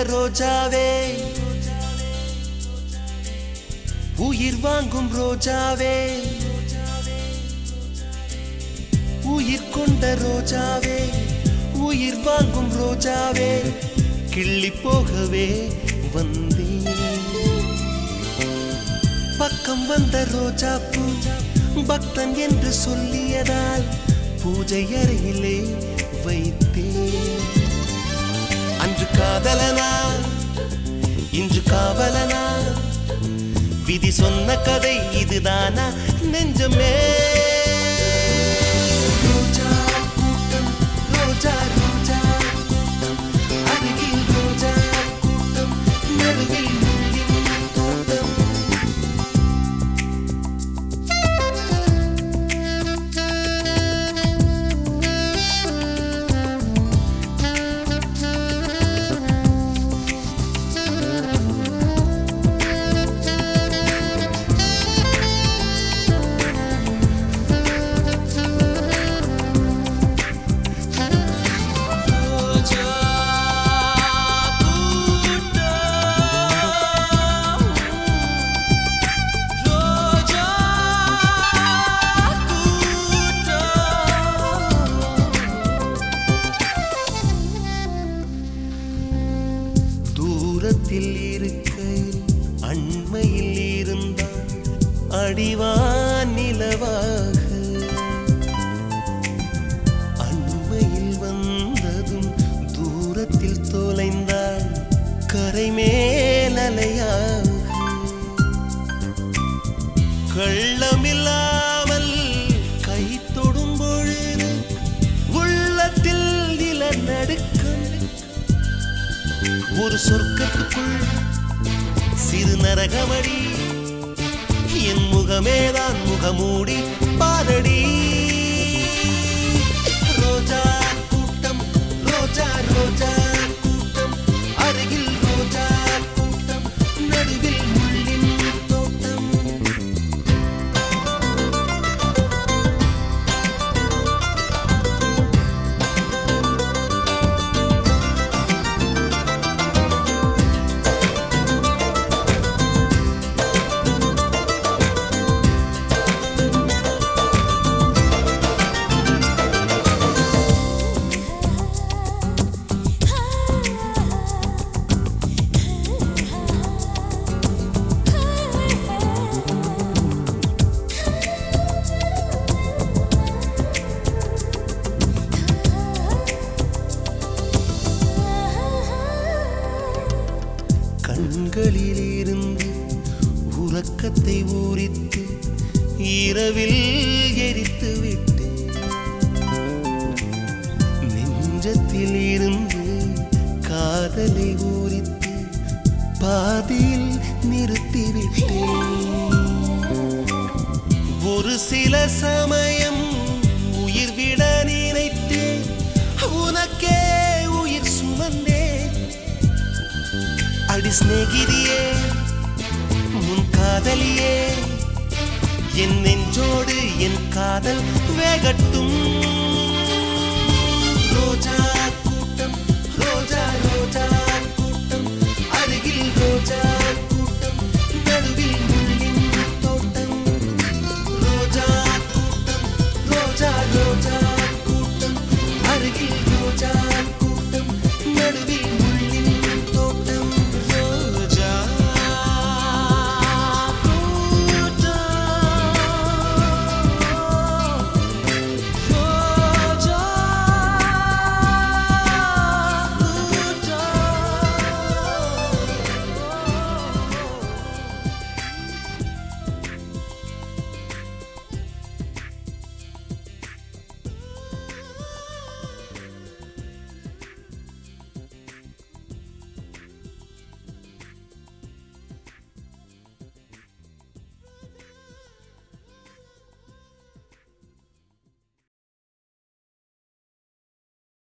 ரோஜாவே உயிர் வாங்கும் ரோஜாவே உயிர் கொண்ட ரோஜாவே உயிர் வாங்கும் ரோஜாவே கிள்ளி போகவே வந்தேன் பக்கம் வந்த ரோஜா பூ பக்தன் என்று சொல்லியதால் பூஜை அறையிலே வைத்தேன் அன்று காதலனா இன்று காவலனா விதி சொன்ன கதை இதுதானா நெஞ்சமே ரோஜா கூட்டம் ரோஜா ரோஜா கூட்டம் அருகில் ரோஜா கூட்டம் நடுவில் முள்ளின் தோட்டம் ரோஜா கூட்டம் ரோஜா கூட்டம் தூரத்தில் இருக்கையில் அண்மையில் இருந்தால் அடிவான் நிலவாக அண்மையில் வந்ததும் தூரத்தில் தொலைந்தாள் கரை மேலலையாக கள்ளமில்லாமல் கை தொடும் பொழுது உள்ளத்தில் நிலநடுக்கம் ஒரு சொர்க்கத்துக்குள் சிறு நரகமடி என் முகமேதான் முகமூடி பாரடி ரோஜா கூட்டம் ரோஜா ரோஜா கூட்டம் அருகில் ரோஜா கூட்டம் நடுவில் முள்ளின் தோட்டம் கண்களில் இருந்து உறக்கத்தை ஊறித்து இரவில் எரித்து விட்டு நெஞ்சத்தில் இருந்து காதலை ஊறித்து பாதியில் நிறுத்திவிட்டேன் ஒரு சில சமயம் உயிர் விட நினைத்தேன் உனக்கே உயிர் சுமந்தேன் அடி சிநேகிதியே உன் காதலியே என் நெஞ்சோடு என் காதல் வேகட்டும்